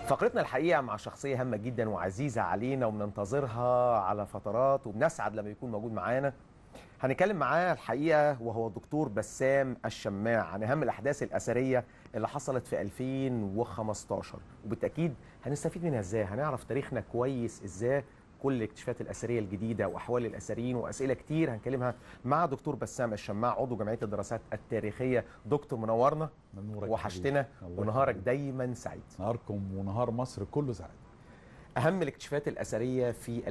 فقرتنا الحقيقه مع شخصيه هامه جدا وعزيزه علينا وبننتظرها على فترات وبنسعد لما يكون موجود معانا هنتكلم معاه الحقيقه وهو الدكتور بسام الشماع عن اهم الاحداث الاثريه اللي حصلت في 2015 وبالتاكيد هنستفيد منها ازاي هنعرف تاريخنا كويس ازاي كل الاكتشافات الاثريه الجديده واحوال الاثريين واسئله كتير هنكلمها مع دكتور بسام الشماع عضو جمعيه الدراسات التاريخيه دكتور منورنا منورك وحشتنا حبيبي. الله ونهارك يخليك. دايما سعيد نهاركم ونهار مصر كله سعيد اهم الاكتشافات الاثريه في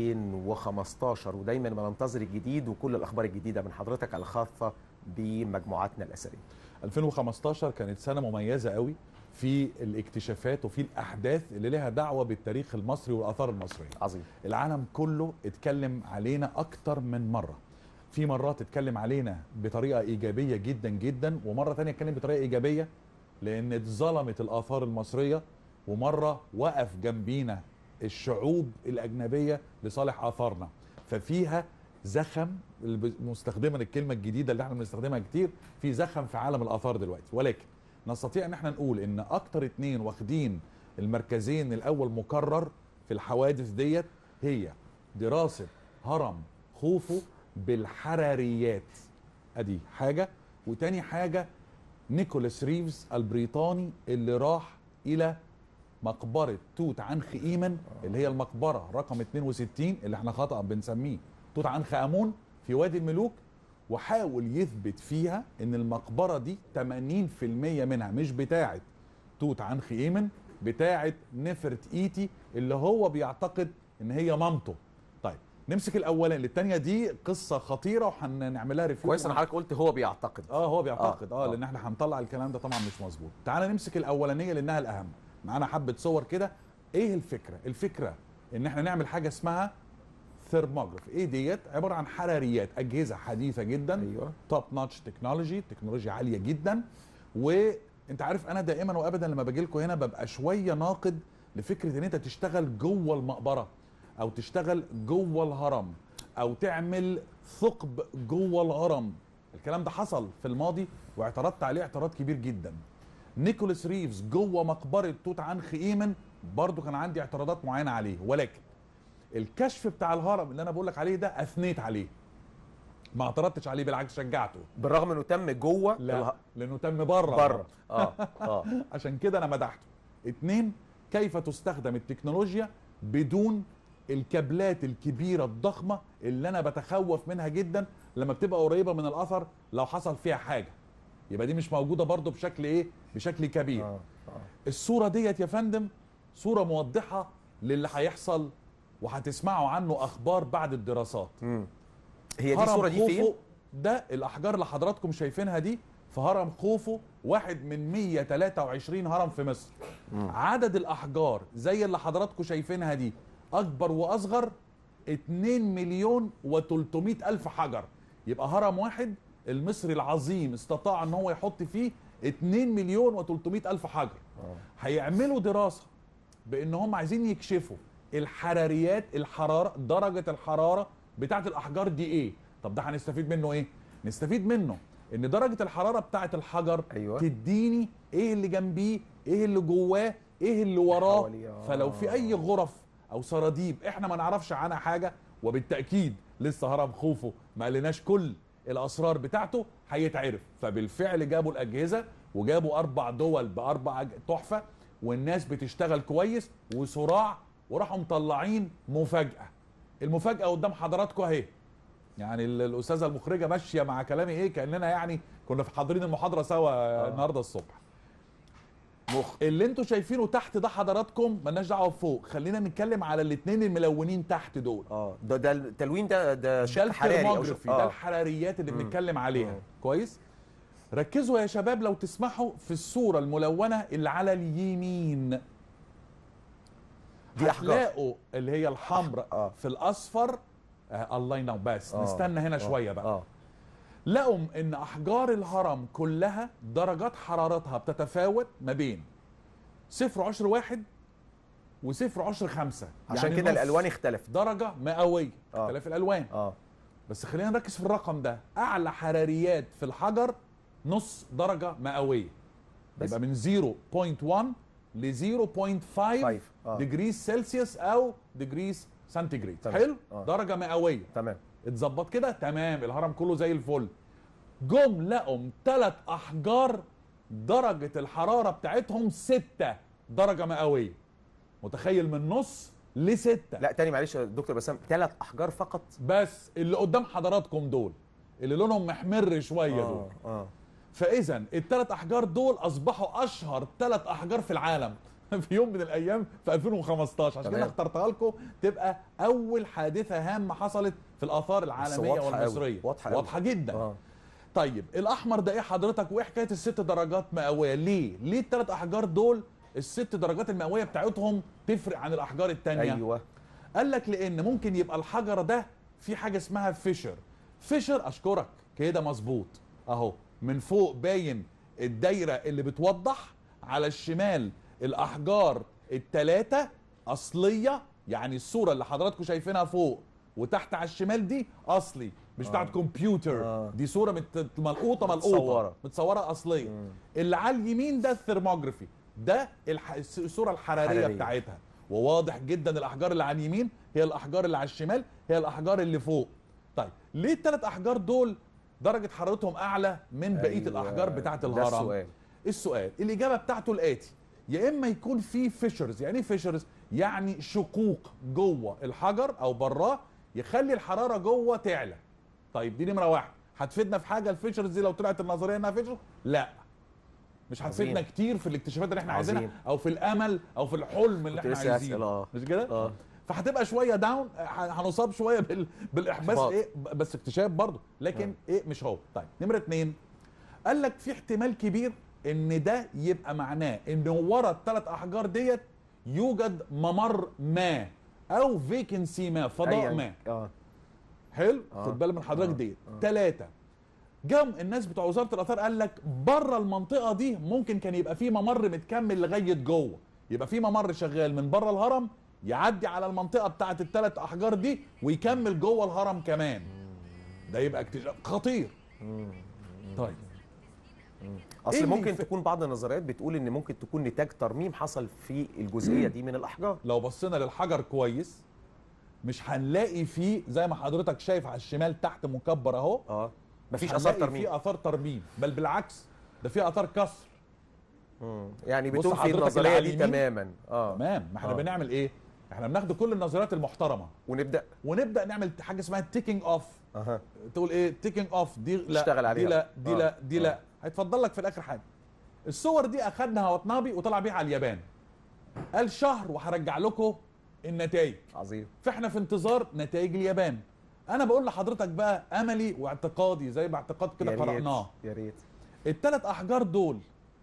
2015 ودايما بننتظر الجديد وكل الاخبار الجديده من حضرتك الخاصه بمجموعاتنا الاثريه 2015 كانت سنه مميزه قوي في الاكتشافات وفي الاحداث اللي لها دعوه بالتاريخ المصري والاثار المصريه عظيم العالم كله اتكلم علينا اكتر من مره في مرات اتكلم علينا بطريقه ايجابيه جدا جدا ومره تانية اتكلم بطريقه ايجابيه لان اتظلمت الاثار المصريه ومره وقف جنبينا الشعوب الاجنبيه لصالح اثارنا ففيها زخم مستخدما الكلمه الجديده اللي احنا بنستخدمها كتير في زخم في عالم الاثار دلوقتي ولكن نستطيع ان احنا نقول ان اكتر اتنين واخدين المركزين الاول مكرر في الحوادث ديت هي دراسه هرم خوفو بالحراريات ادي حاجه وتاني حاجه نيكولاس ريفز البريطاني اللي راح الى مقبره توت عنخ ايمن اللي هي المقبره رقم 62 اللي احنا خطا بنسميه توت عنخ امون في وادي الملوك وحاول يثبت فيها ان المقبره دي 80% منها مش بتاعه توت عنخ ايمن بتاعه نفرت ايتي اللي هو بيعتقد ان هي مامته طيب نمسك الاولاني الثانيه دي قصه خطيره وهنعملها ريفيو كويس ان حضرتك قلت هو بيعتقد اه هو بيعتقد اه, آه. آه لان احنا هنطلع الكلام ده طبعا مش مظبوط تعال نمسك الاولانيه لانها الاهم معانا حبه صور كده ايه الفكره الفكره ان احنا نعمل حاجه اسمها ثيرموجراف ايه ديت عباره عن حراريات اجهزه حديثه جدا ايوه توب نotch تكنولوجي تكنولوجيا عاليه جدا وانت عارف انا دائما وابدا لما باجي لكم هنا ببقى شويه ناقد لفكره ان انت تشتغل جوه المقبره او تشتغل جوه الهرم او تعمل ثقب جوه الهرم الكلام ده حصل في الماضي واعترضت عليه اعتراض كبير جدا نيكولاس ريفز جوه مقبره توت عنخ ايمن برضو كان عندي اعتراضات معينه عليه ولكن الكشف بتاع الهرم اللي انا بقول لك عليه ده اثنيت عليه ما اعترضتش عليه بالعكس شجعته بالرغم انه تم جوه لا لانه تم بره بره اه اه عشان كده انا مدحته اتنين كيف تستخدم التكنولوجيا بدون الكابلات الكبيرة الضخمة اللي انا بتخوف منها جدا لما بتبقى قريبة من الاثر لو حصل فيها حاجة يبقى دي مش موجودة برضو بشكل ايه بشكل كبير اه اه الصورة ديت يا فندم صورة موضحة للي هيحصل وهتسمعوا عنه اخبار بعد الدراسات مم. هي دي هرم الصوره دي خوفو فين؟ ده الاحجار اللي حضراتكم شايفينها دي في هرم خوفو واحد من 123 هرم في مصر عدد الاحجار زي اللي حضراتكم شايفينها دي اكبر واصغر 2 مليون و300 الف حجر يبقى هرم واحد المصري العظيم استطاع ان هو يحط فيه 2 مليون و300 الف حجر هيعملوا دراسه بان هم عايزين يكشفوا الحراريات الحراره درجه الحراره بتاعه الاحجار دي ايه طب ده هنستفيد منه ايه نستفيد منه ان درجه الحراره بتاعه الحجر أيوة. تديني ايه اللي جنبيه ايه اللي جواه ايه اللي وراه حواليه، آه. فلو في اي غرف او سراديب احنا ما نعرفش عنها حاجه وبالتاكيد لسه هرم خوفو ما قالناش كل الاسرار بتاعته هيتعرف فبالفعل جابوا الاجهزه وجابوا اربع دول باربع أج- تحفه والناس بتشتغل كويس وصراع وراحوا مطلعين مفاجاه المفاجاه قدام حضراتكم اهي يعني ال- الاستاذه المخرجه ماشيه مع كلامي ايه كاننا يعني كنا في حاضرين المحاضره سوا آه. النهارده الصبح مخ اللي انتوا شايفينه تحت ده حضراتكم ملناش دعوه فوق خلينا نتكلم على الاثنين الملونين تحت دول اه ده ده التلوين ده ده ده شق حراري أو الثرموجرافي شق- ده آه. الحراريات اللي مم. بنتكلم عليها مم. كويس ركزوا يا شباب لو تسمحوا في الصوره الملونه اللي على اليمين دي احجار هتلاقوا اللي هي الحمراء آه. في الاصفر آه الله ينور بس آه. نستنى هنا آه. شويه بقى اه لقوا ان احجار الهرم كلها درجات حرارتها بتتفاوت ما بين صفر عشر واحد وصفر عشر خمسة عشان يعني كده نص الالوان اختلفت درجة مئوية آه. اختلاف الالوان اه بس خلينا نركز في الرقم ده اعلى حراريات في الحجر نص درجة مئوية بس. يبقى من 0.1 ل 0.5 آه. ديجريز سلسيوس او ديجريز سنتيجريد تمام. حلو آه. درجه مئويه تمام اتظبط كده تمام الهرم كله زي الفل جم لقوا ثلاث احجار درجه الحراره بتاعتهم 6 درجه مئويه متخيل من نص لستة لا تاني معلش يا دكتور بسام ثلاث احجار فقط بس اللي قدام حضراتكم دول اللي لونهم محمر شويه دول اه اه فاذا الثلاث احجار دول اصبحوا اشهر ثلاث احجار في العالم في يوم من الايام في 2015 عشان كده تمام. اخترتها لكم تبقى اول حادثه هامه حصلت في الاثار العالميه واضحة أوي، والمصريه واضحة أوي. واضحه جدا اه طيب الاحمر ده ايه حضرتك وايه حكايه الست درجات مئويه ليه ليه الثلاث احجار دول الست درجات المئويه بتاعتهم تفرق عن الاحجار التانية ايوه قال لك لان ممكن يبقى الحجر ده في حاجه اسمها فيشر فيشر اشكرك كده مظبوط اهو من فوق باين الدايره اللي بتوضح على الشمال الاحجار الثلاثه اصليه يعني الصوره اللي حضراتكم شايفينها فوق وتحت على الشمال دي اصلي مش بتاعت كمبيوتر آه. دي صوره مت- ملقوطه ملقوطه متصورة. متصوره اصليه اللي على اليمين ده الثرموجرافي ده الح... الصوره الحراريه حرارية. بتاعتها وواضح جدا الاحجار اللي على اليمين هي الاحجار اللي على الشمال هي الاحجار اللي فوق طيب ليه الثلاث احجار دول درجه حرارتهم اعلى من بقيه أيوة. الاحجار بتاعه ده الهرم السؤال. السؤال الاجابه بتاعته الاتي يا اما يكون في فيشرز يعني ايه فيشرز يعني شقوق جوه الحجر او براه يخلي الحراره جوه تعلى طيب دي نمره واحد هتفيدنا في حاجه الفيشرز دي لو طلعت النظريه انها فيشر لا مش هتفيدنا عظيم. كتير في الاكتشافات اللي احنا عظيم. عايزينها او في الامل او في الحلم اللي كنت احنا لسه هسأل، عايزينه آه. مش كده اه فهتبقى شويه داون هنصاب شويه بال... بالاحباس إحباط. ايه ب- بس اكتشاف برضه لكن ايه مش هو طيب نمره اتنين قال لك في احتمال كبير ان ده يبقى معناه ان ورا الثلاث احجار ديت يوجد ممر ما او فيكنسي ما فضاء أياً. ما اه حلو آه. خد بالك من حضرتك آه. ديت آه. ثلاثة جم الناس بتوع وزاره الاثار قال لك بره المنطقه دي ممكن كان يبقى في ممر متكمل لغايه جوه يبقى في ممر شغال من بره الهرم يعدي على المنطقه بتاعه الثلاث احجار دي ويكمل جوه الهرم كمان ده يبقى اكتشاف خطير طيب اصل اللي ممكن ف- تكون بعض النظريات بتقول ان ممكن تكون نتاج ترميم حصل في الجزئيه دي من الاحجار لو بصينا للحجر كويس مش هنلاقي فيه زي ما حضرتك شايف على الشمال تحت مكبر اهو اه مفيش مش اثار هنلاقي ترميم فيه اثار ترميم بل بالعكس ده فيه اثار كسر مم. يعني بص بتنفي حضرتك النظريه اللي على دي اليمين. تماما اه تمام ما احنا آه. بنعمل ايه احنا بناخد كل النظريات المحترمه ونبدا ونبدا نعمل حاجه اسمها تيكينج اوف اها تقول ايه تيكينج اوف دي لا تشتغل دي عليها. لا دي آه. لا دي آه. لا هيتفضل لك في الاخر حاجه الصور دي اخدنا وطنابي وطلع بيها على اليابان قال شهر وهرجع لكم النتائج عظيم فاحنا في انتظار نتائج اليابان انا بقول لحضرتك بقى املي واعتقادي زي ما اعتقاد كده يا ريت قراناه يا ريت الثلاث احجار دول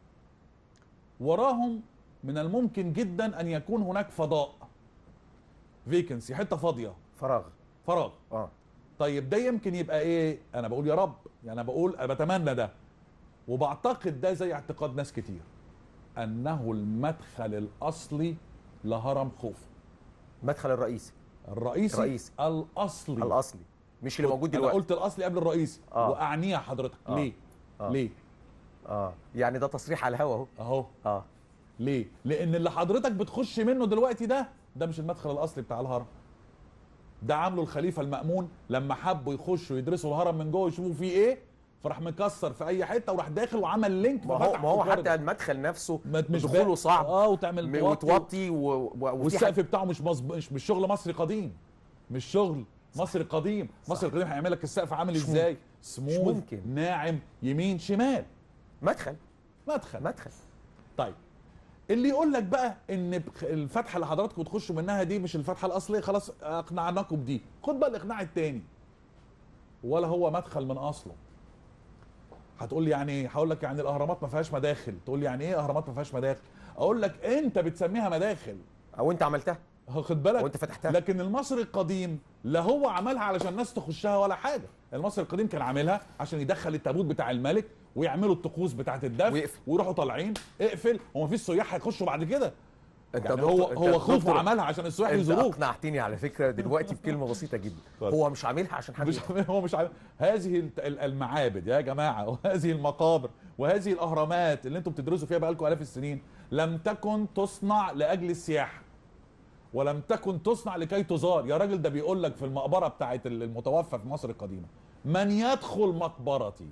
وراهم من الممكن جدا ان يكون هناك فضاء فيكنسي حته فاضيه فراغ فراغ اه طيب ده يمكن يبقى ايه انا بقول يا رب يعني انا بقول انا بتمنى ده وبعتقد ده زي اعتقاد ناس كتير انه المدخل الاصلي لهرم خوفو المدخل الرئيسي الرئيسي الرئيسي. الاصلي الاصلي مش اللي موجود انا دلوقتي قلت الاصلي قبل الرئيسي آه. واعنيها حضرتك آه. ليه آه. ليه اه يعني ده تصريح على الهوا اهو اهو اه ليه لان اللي حضرتك بتخش منه دلوقتي ده ده مش المدخل الاصلي بتاع الهرم ده عامله الخليفه المامون لما حبوا يخشوا يدرسوا الهرم من جوه يشوفوا فيه ايه فراح مكسر في اي حته وراح داخل وعمل لينك ما هو ففتح ما هو في حتى الجردل. المدخل نفسه ما- مش دخوله بقى- صعب اه وتعمل م- توطي وتوطي و... و... وفي والسقف حاجة- بتاعه مش مظبوط مش مش شغل مصري قديم مش شغل مصري قديم مصري القديم هيعمل لك السقف عامل مش ازاي سموث ممكن. ناعم يمين شمال مدخل مدخل مدخل طيب اللي يقول لك بقى ان بخ- الفتحه اللي حضراتكم تخشوا منها دي مش الفتحه الاصليه خلاص اقنعناكم بدي خد بقى الاقناع التاني ولا هو مدخل من اصله هتقول لي يعني ايه هقول لك يعني الاهرامات ما فيهاش مداخل تقول لي يعني ايه اهرامات ما فيهاش مداخل اقول لك انت بتسميها مداخل او انت عملتها واخد بالك وانت فتحتها لكن المصري القديم لا هو عملها علشان الناس تخشها ولا حاجه المصري القديم كان عاملها عشان يدخل التابوت بتاع الملك ويعملوا الطقوس بتاعه الدفن ويقفل. ويروحوا طالعين اقفل ومفيش سياح هيخشوا بعد كده أنت يعني دكتور- هو أنت هو خوفه دكتور- عملها عشان السياح انت يزوروه اقنعتني على فكره دلوقتي بكلمه بسيطه جدا اتفضل. هو مش عاملها عشان حد مش يروح. هو مش عارف هذه الت- ال- المعابد يا جماعه وهذه المقابر وهذه الاهرامات اللي انتم بتدرسوا فيها بقالكم الاف السنين لم تكن تصنع لاجل السياحه ولم تكن تصنع لكي تزار يا راجل ده بيقول لك في المقبره بتاعت المتوفى في مصر القديمه من يدخل مقبرتي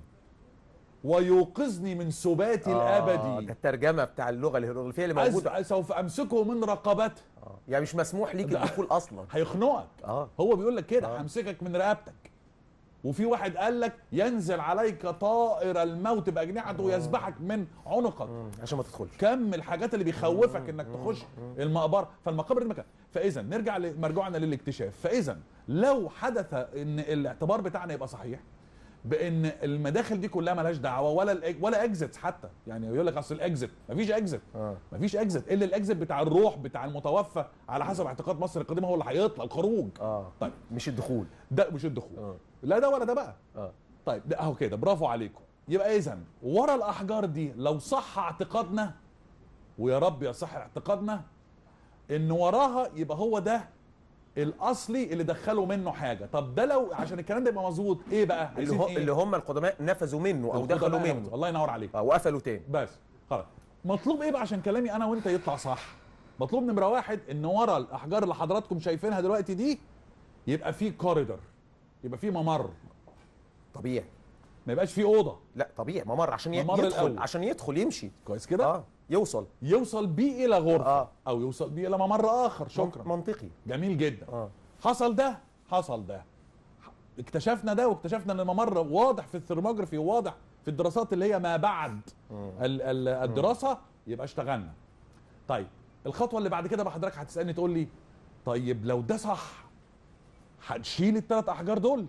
ويوقظني من سباتي آه، الابدي ده الترجمه بتاع اللغه الهيروغليفيه اللي موجوده أز- سوف امسكه من رقبته آه. يعني مش مسموح ليك ده- الدخول اصلا هيخنقك اه هو بيقول لك كده آه. همسكك من رقبتك وفي واحد قال لك ينزل عليك طائر الموت باجنحته ويسبحك من عنقك مم. عشان ما تدخلش كم الحاجات اللي بيخوفك انك تخش المقبره فالمقابر دي مكان فاذا نرجع ل- مرجوعنا للاكتشاف فاذا لو حدث ان الاعتبار بتاعنا يبقى صحيح بان المداخل دي كلها ملهاش دعوه ولا الإج- ولا اكزيت حتى يعني يقول لك اصل الاكزيت مفيش اكزيت اه مفيش اكزيت الا الاكزيت بتاع الروح بتاع المتوفى على حسب اعتقاد مصر القديمه هو اللي هيطلع الخروج اه طيب مش الدخول ده مش الدخول اه لا ده ولا ده بقى اه طيب ده اهو كده برافو عليكم يبقى اذا ورا الاحجار دي لو صح اعتقادنا ويا رب يصح اعتقادنا ان وراها يبقى هو ده الاصلي اللي دخلوا منه حاجه طب ده لو عشان الكلام ده يبقى مظبوط ايه بقى اللي, عايزين هو إيه؟ اللي هم القدماء نفذوا منه او القدماء دخلوا نفذوا. منه الله ينور عليك اه وقفلوا تاني بس خلاص مطلوب ايه بقى عشان كلامي انا وانت يطلع صح مطلوب نمره واحد ان ورا الاحجار اللي حضراتكم شايفينها دلوقتي دي يبقى في كوريدور يبقى في ممر طبيعي ما يبقاش في اوضه لا طبيعي ممر عشان ي- ممر يدخل الأول. عشان يدخل يمشي كويس كده اه يوصل يوصل بيه الى غرفه آه. او يوصل بيه الى ممر اخر شكرا منطقي جميل جدا اه حصل ده حصل ده اكتشفنا ده واكتشفنا ان الممر واضح في الثرموجرافي وواضح في الدراسات اللي هي ما بعد ال- ال- الدراسه يبقى اشتغلنا طيب الخطوه اللي بعد كده بقى حضرتك هتسالني تقول لي طيب لو ده صح هتشيل الثلاث احجار دول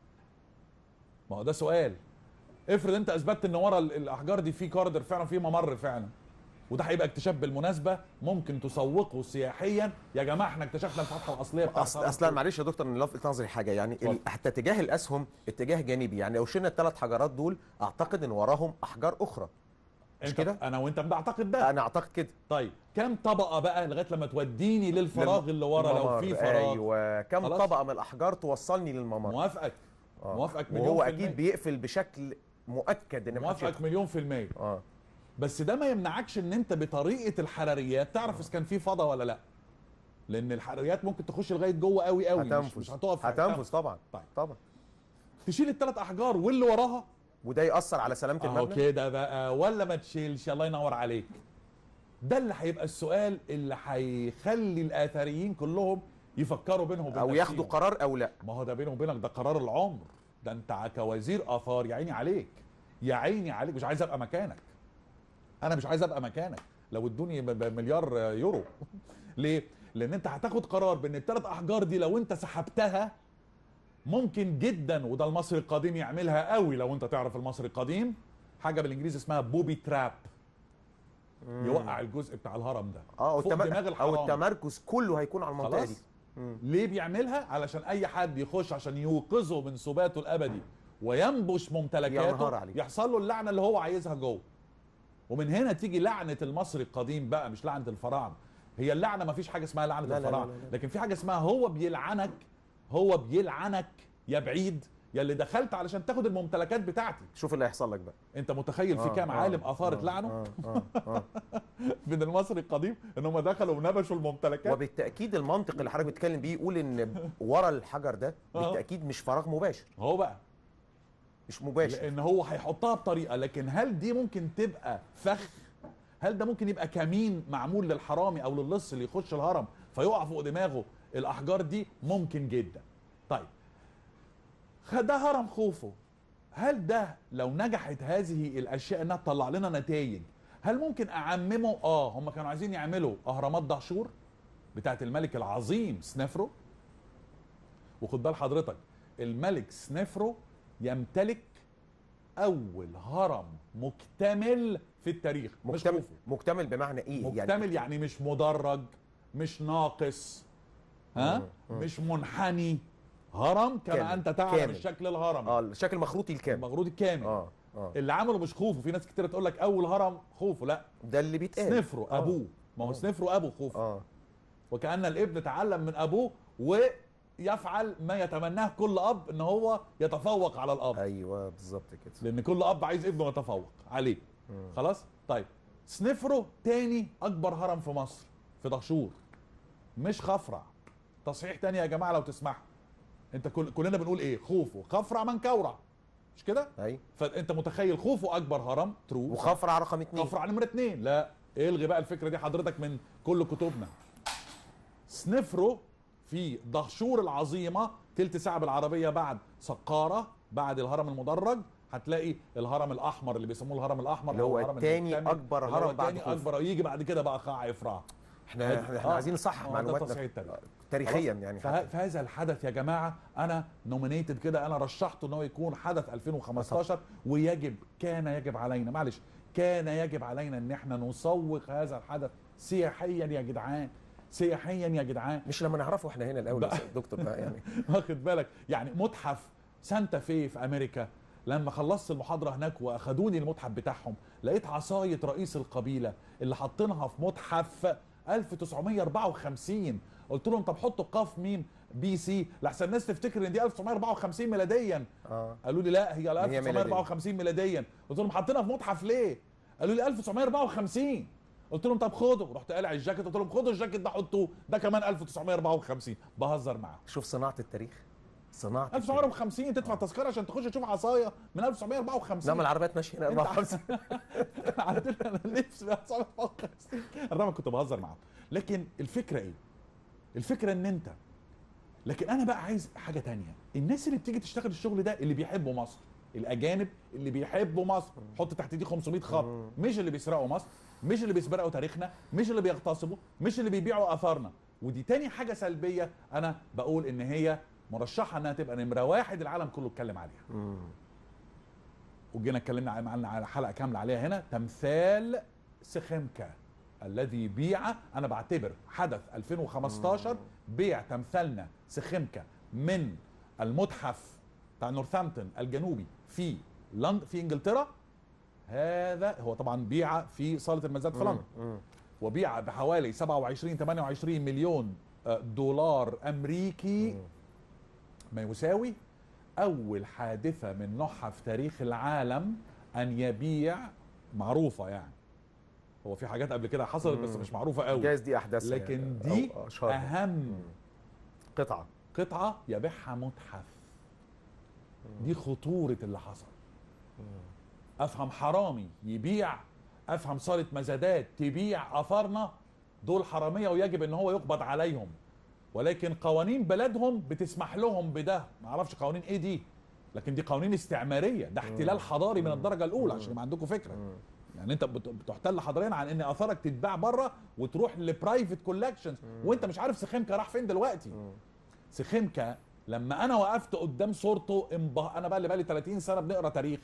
ما هو ده سؤال افرض انت اثبتت ان ورا ال- الاحجار دي في كوردر فعلا في ممر فعلا وده هيبقى اكتشاف بالمناسبه ممكن تسوقه سياحيا يا جماعه احنا اكتشفنا الفتحه الاصليه بتاعت اصل هرم اصلا خوفو. معلش يا دكتور ان لفت نظري حاجه يعني اتفضل. ال- حتى اتجاه الاسهم اتجاه جانبي يعني لو شلنا الثلاث حجرات دول اعتقد ان وراهم احجار اخرى مش انت كده؟ انا وانت بنعتقد ده انا اعتقد كده طيب كام طبقه بقى لغايه لما توديني للفراغ اللي ورا لو الممر. في فراغ ايوه كم خلاص. طبقه من الاحجار توصلني للممر موافقك آه. موافقك مليون وهو في اكيد المية. بيقفل بشكل مؤكد ان محدش موافقك يدخل. مليون في المية اه بس ده ما يمنعكش ان انت بطريقه الحراريات تعرف اذا كان في فضا ولا لا لان الحراريات ممكن تخش لغايه جوه قوي قوي مش, هتنفذ مش هتقف هتنفذ طبعا طيب. طبعا تشيل الثلاث احجار واللي وراها وده ياثر على سلامه اهو المبنى كده بقى ولا ما تشيلش الله ينور عليك ده اللي هيبقى السؤال اللي هيخلي الاثريين كلهم يفكروا بينهم وبين او نفسهم. ياخدوا قرار او لا ما هو ده بيني وبينك ده قرار العمر ده انت كوزير اثار يا عيني عليك يا عيني عليك مش عايز ابقى مكانك انا مش عايز ابقى مكانك لو ادوني ب- بمليار يورو ليه لان انت هتاخد قرار بان الثلاث احجار دي لو انت سحبتها ممكن جدا وده المصري القديم يعملها قوي لو انت تعرف المصري القديم حاجه بالانجليزي اسمها بوبي تراب يوقع الجزء بتاع الهرم ده اه فوق والتم... دماغ او الحرام. التمركز كله هيكون على المنطقه دي خلاص ليه بيعملها علشان اي حد يخش عشان يوقظه من سباته الابدي وينبش يا نهار ممتلكاته عليك. يحصل له اللعنه اللي هو عايزها جوه ومن هنا تيجي لعنه المصري القديم بقى مش لعنه الفراعنه هي اللعنه ما فيش حاجه اسمها لعنه لا لا لا الفراعنه لا لا. لكن في حاجه اسمها هو بيلعنك هو بيلعنك يا بعيد يا اللي دخلت علشان تاخد الممتلكات بتاعتي شوف اللي هيحصل لك بقى انت متخيل في آه، كام آه، عالم اثار آه، اتلعنوا آه، آه، آه. من المصري القديم ان هم دخلوا ونبشوا الممتلكات وبالتاكيد المنطق اللي حضرتك بتتكلم بيه يقول ان ورا الحجر ده آه. بالتاكيد مش فراغ مباشر هو بقى مش مباشر لان هو هيحطها بطريقه لكن هل دي ممكن تبقى فخ هل ده ممكن يبقى كمين معمول للحرامي او للص اللي يخش الهرم فيقع فوق دماغه الاحجار دي ممكن جدا طيب خ- ده هرم خوفو هل ده لو نجحت هذه الاشياء انها تطلع لنا نتائج هل ممكن اعممه اه هم كانوا عايزين يعملوا اهرامات دهشور بتاعت الملك العظيم سنفرو وخد بال حضرتك الملك سنفرو يمتلك اول هرم مكتمل في التاريخ مش مكتمل خوفو مكتمل بمعنى ايه مكتمل يعني مش مدرج مش ناقص ها مم. مش منحني هرم كما كامل. انت تعلم كامل. الشكل الهرمي اه الشكل المخروطي الكامل المغرود الكامل اه اه اللي عمله مش خوفو في ناس كتير تقول لك اول هرم خوفو لا ده اللي بيتقال سنفرو آه. ابوه ما هو آه. سنفرو ابو خوفو اه وكأن الابن تعلم من أبوه ويفعل ما يتمناه كل أب إن هو يتفوق على الأب ايوه بالظبط كده لأن كل أب عايز ابنه يتفوق عليه خلاص طيب سنفرو تاني أكبر هرم في مصر في دهشور مش خفرع تصحيح تاني يا جماعة لو تسمحوا انت كل كلنا بنقول ايه خوفو خفرع منكورع مش كده اي فانت متخيل خوفو اكبر هرم ترو وخفرع رقم اتنين خفرع نمرة اتنين لا الغي بقى الفكرة دي حضرتك من كل كتبنا سنفرو في دهشور العظيمة تلت ساعة بالعربية بعد سقارة بعد الهرم المدرج هتلاقي الهرم الاحمر اللي بيسموه الهرم الاحمر اللي أو هو الهرم التاني المكتمل، أكبر اللي هو هرم بعد التاني خوفو. اكبر يجي بعد كده بقى قاع افراع احنا احنا آه. عايزين نصحح آه، ده معلوماتنا تصحيح التاريخ. تاريخيا خلاص؟ يعني فه- حتى. في هذا الحدث يا جماعه انا نومينيتد كده انا رشحته ان هو يكون حدث 2015 ويجب كان يجب علينا معلش كان يجب علينا ان احنا نسوق هذا الحدث سياحيا يا جدعان سياحيا يا جدعان مش لما نعرفه احنا هنا الاول بقى. يا دكتور بقى يعني واخد بالك يعني متحف سانتا في في امريكا لما خلصت المحاضره هناك واخدوني المتحف بتاعهم لقيت عصايه رئيس القبيله اللي حاطينها في متحف 1954 قلت لهم طب حطوا قاف ميم بي سي لحسن الناس تفتكر ان دي 1954 ميلاديا اه قالوا لي لا هي هي 1954 ميلاديا قلت لهم حاطينها في متحف ليه قالوا لي 1954 قلت لهم طب خدوا رحت قالع الجاكيت قلت لهم خدوا الجاكيت ده حطوه ده كمان 1954 بهزر معاهم شوف صناعه التاريخ صناعه التاريخ. 1954 تدفع تذكره عشان تخش تشوف عصايه من لا 1954 ما العربيات ماشيه هنا انت 54 عندنا انا نفسي في 1954 انا طبعا كنت بهزر معاهم لكن الفكره ايه؟ الفكره ان انت لكن انا بقى عايز حاجه تانية الناس اللي بتيجي تشتغل الشغل ده اللي بيحبوا مصر الاجانب اللي بيحبوا مصر حط تحت دي 500 خط مش اللي بيسرقوا مصر مش اللي بيسرقوا تاريخنا مش اللي بيغتصبوا مش اللي بيبيعوا اثارنا ودي تاني حاجه سلبيه انا بقول ان هي مرشحه انها تبقى نمره واحد العالم كله اتكلم عليها وجينا اتكلمنا عن- على حلقه كامله عليها هنا تمثال سخمكا الذي بيع انا بعتبر حدث 2015 بيع تمثالنا سخمكا من المتحف بتاع نورثامبتون الجنوبي في لندن في انجلترا هذا هو طبعا بيع في صاله المزاد في لندن وبيع بحوالي 27 28 مليون آه، دولار امريكي ما يساوي اول حادثه من نوعها في تاريخ العالم ان يبيع معروفه يعني هو في حاجات قبل كده حصلت بس مش معروفه قوي جايز دي احداث لكن دي أشهرها. اهم قطعه قطعه يبيعها متحف دي خطوره اللي حصل افهم حرامي يبيع افهم صاله مزادات تبيع اثارنا دول حراميه ويجب ان هو يقبض عليهم ولكن قوانين بلدهم بتسمح لهم بده ما اعرفش قوانين ايه دي لكن دي قوانين استعماريه ده احتلال حضاري من الدرجه الاولى عشان يبقى عندكم فكره يعني انت بت- بتحتل حضاريا عن ان اثارك تتباع بره وتروح لبرايفت كولكشنز وانت مش عارف سخيمكا راح فين دلوقتي سخيمكا لما انا وقفت قدام صورته انبه... انا بقى اللي بقى لي 30 سنه بنقرا تاريخ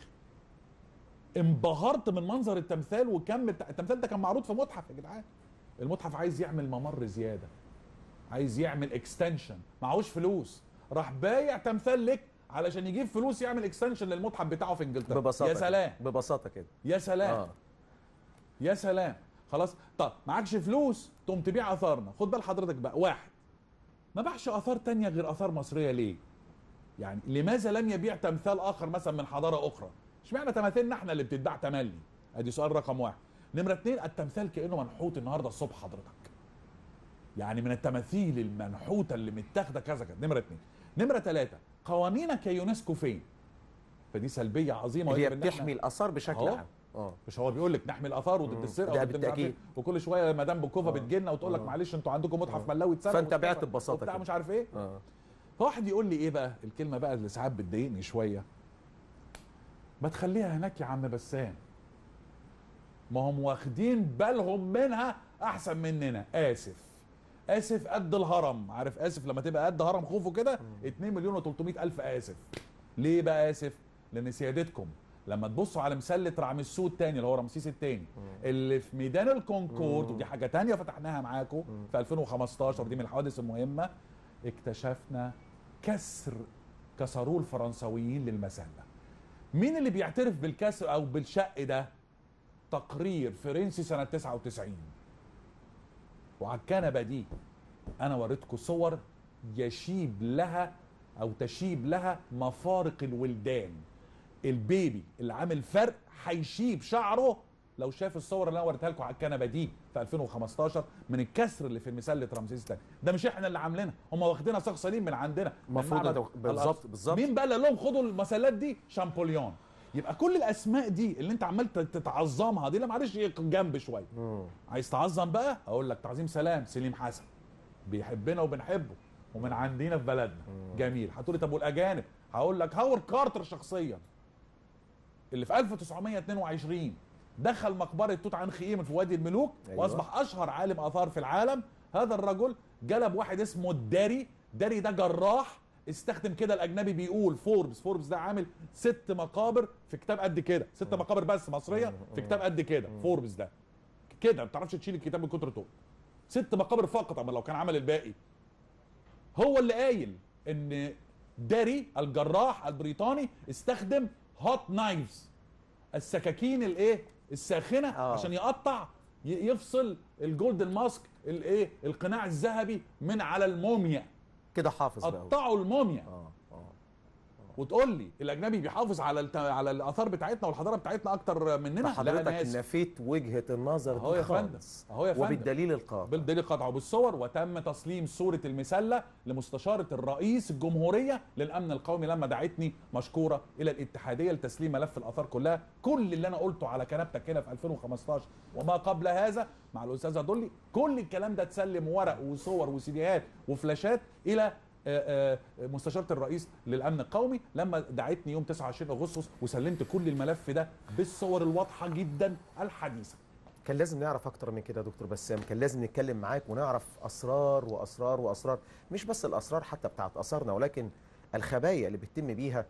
انبهرت من منظر التمثال وكم الت- التمثال ده كان معروض في متحف يا جدعان المتحف عايز يعمل ممر زياده عايز يعمل اكستنشن معهوش فلوس راح بايع تمثال لك علشان يجيب فلوس يعمل اكستنشن للمتحف بتاعه في انجلترا ببساطه يا كده. سلام ببساطه كده يا سلام اه يا سلام خلاص طب معكش فلوس تقوم تبيع اثارنا خد بال حضرتك بقى واحد ما باعش اثار تانية غير اثار مصريه ليه يعني لماذا لم يبيع تمثال اخر مثلا من حضاره اخرى اشمعنى تماثيلنا احنا اللي بتتباع تملي ادي سؤال رقم واحد نمره اتنين التمثال كانه منحوت النهارده الصبح حضرتك يعني من التماثيل المنحوته اللي متاخده كذا كذا نمره اتنين نمره ثلاثه قوانينك يونسكو فين فدي سلبيه عظيمه اللي هي ويجب إن إحنا- بتحمي الاثار بشكل أهو. عام اه مش هو بيقول لك نحمي الاثار وضد السرقه ده وضد مش عارف بالتأكيد. إيه. وكل شويه مدام بوكوفا بتجي لنا وتقول لك آه. معلش انتوا عندكم متحف ملاوي اتسرق فأنت وبتاع- بعت ببساطة وبتاع كده. مش عارف ايه اه فواحد يقول لي ايه بقى الكلمه بقى اللي ساعات بتضايقني شويه ما تخليها هناك يا عم بسام ما هم واخدين بالهم منها احسن مننا اسف اسف قد الهرم عارف اسف لما تبقى قد هرم خوفو كده 2 مليون و300 الف اسف ليه بقى اسف لان سيادتكم لما تبصوا على مسله رعمسو الثاني اللي هو رمسيس الثاني اللي في ميدان الكونكورد ودي حاجه تانية فتحناها معاكم في 2015 دي من الحوادث المهمه اكتشفنا كسر كسروه الفرنساويين للمسله مين اللي بيعترف بالكسر او بالشق ده تقرير فرنسي سنه 99 وعلى الكنبه دي انا وريتكم صور يشيب لها او تشيب لها مفارق الولدان البيبي اللي عامل فرق هيشيب شعره لو شاف الصور اللي انا وريتها لكم على الكنبه دي في 2015 من الكسر اللي في مسله رمسيس الثاني ده مش احنا اللي عاملينها هم واخدينها شخص سليم من عندنا من المفروض معبد ده- بالظبط- الأقصى. بالظبط. مين بقى اللي قال لهم خدوا المسلات دي شامبوليون يبقى كل الاسماء دي اللي انت عمال تتعظمها دي لا معلش جنب شويه مم. عايز تعظم بقى اقول لك تعظيم سلام سليم حسن بيحبنا وبنحبه ومن عندنا في بلدنا جميل هتقولي طب والاجانب هقول لك هاورد كارتر شخصيا اللي في 1922 دخل مقبره توت عنخ امون في وادي الملوك أيوة. أيوة. واصبح اشهر عالم اثار في العالم هذا الرجل جلب واحد اسمه الداري داري ده جراح استخدم كده الاجنبي بيقول فوربس فوربس ده عامل ست مقابر في كتاب قد كده ست مقابر بس مصريه في كتاب قد كده فوربس ده كده ما بتعرفش تشيل الكتاب من كتر طول ست مقابر فقط اما لو كان عمل الباقي هو اللي قايل ان داري الجراح البريطاني استخدم هوت نايفز السكاكين الايه الساخنه آه. آه. عشان يقطع ي- يفصل الجولدن ماسك الايه القناع الذهبي من على الموميا كده حافظ بقى هو. قطعوا الموميا اه اه وتقول لي الاجنبي بيحافظ على الت... على الاثار بتاعتنا والحضاره بتاعتنا اكتر مننا لا حضرتك انا اسف نفيت وجهه النظر اهو دي يا فندم خالص اهو يا فندم وبالدليل القاطع بالدليل قطعه بالصور وتم تسليم صورة المسلة لمستشارة الرئيس الجمهورية للأمن القومي لما دعتني مشكورة إلى الاتحادية لتسليم ملف الآثار كلها كل اللي أنا قلته على كنبتك هنا في 2015 وما قبل هذا مع الأستاذة دولي كل الكلام ده اتسلم ورق وصور وسيديهات وفلاشات إلى آه، آه، مستشارة الرئيس للأمن القومي لما دعتني يوم 29 أغسطس وسلمت كل الملف ده بالصور الواضحة جدا الحديثة كان لازم نعرف اكتر من كده يا دكتور بسام كان لازم نتكلم معاك ونعرف اسرار واسرار واسرار مش بس الاسرار حتى بتاعت اثارنا ولكن الخبايا اللي بتتم بيها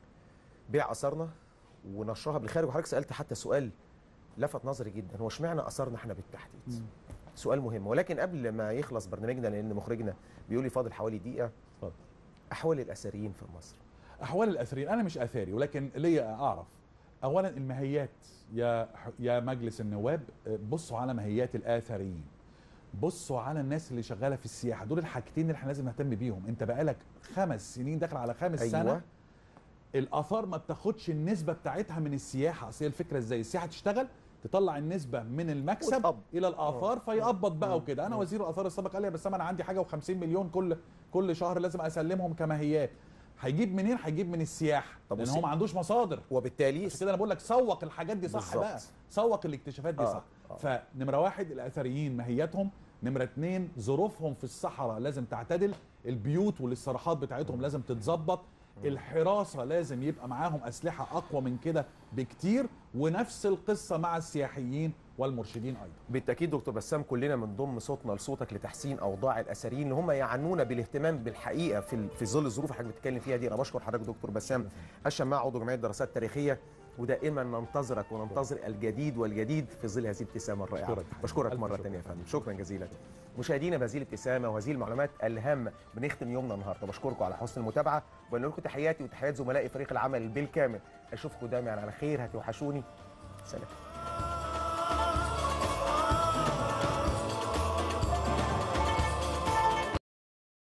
بيع اثارنا ونشرها بالخارج وحضرتك سالت حتى سؤال لفت نظري جدا هو اشمعنى اثارنا احنا بالتحديد سؤال مهم ولكن قبل ما يخلص برنامجنا لان مخرجنا بيقول لي فاضل حوالي دقيقه اتفضل. احوال الاثريين في مصر احوال الاثريين انا مش اثري ولكن ليا اعرف اولا المهيات يا يا مجلس النواب بصوا على مهيات الاثريين بصوا على الناس اللي شغاله في السياحه دول الحاجتين اللي احنا لازم نهتم بيهم انت بقالك خمس سنين داخل على خامس أيوة. سنه الاثار ما بتاخدش النسبه بتاعتها من السياحه اصل هي الفكره ازاي السياحه تشتغل تطلع النسبه من المكسب وتقبض. الى الاثار فيقبض بقى مم. وكده انا مم. وزير الاثار السابق قال لي بس انا عندي حاجه و50 مليون كل كل شهر لازم اسلمهم كمهيات هيجيب منين هيجيب من السياحه طب لان والسي- هو ما عندوش مصادر وبالتالي عشان كده انا بقول لك سوق الحاجات دي صح بالظبط. بقى سوق الاكتشافات دي آه، صح آه. فنمره واحد الاثريين ماهيتهم نمره اتنين ظروفهم في الصحراء لازم تعتدل البيوت والاستراحات بتاعتهم لازم تتظبط الحراسه لازم يبقى معاهم اسلحه اقوى من كده بكتير ونفس القصه مع السياحيين والمرشدين ايضا بالتاكيد دكتور بسام كلنا بنضم صوتنا لصوتك لتحسين اوضاع الاثريين اللي هم يعنون بالاهتمام بالحقيقه في ال- في ظل الظروف اللي حضرتك بتتكلم فيها دي انا بشكر حضرتك دكتور بسام الشماع عضو جمعيه الدراسات التاريخيه ودائما ننتظرك وننتظر الجديد والجديد في ظل هذه الابتسامه الرائعه أشكرك. بشكرك ألف مره شكر. ثانيه يا فندم شكرا جزيلا مشاهدينا بهذه الابتسامه وهذه المعلومات الهامه بنختم يومنا النهارده بشكركم على حسن المتابعه وبنقول لكم تحياتي وتحيات زملائي فريق العمل بالكامل اشوفكم دايما على خير هتوحشوني سلام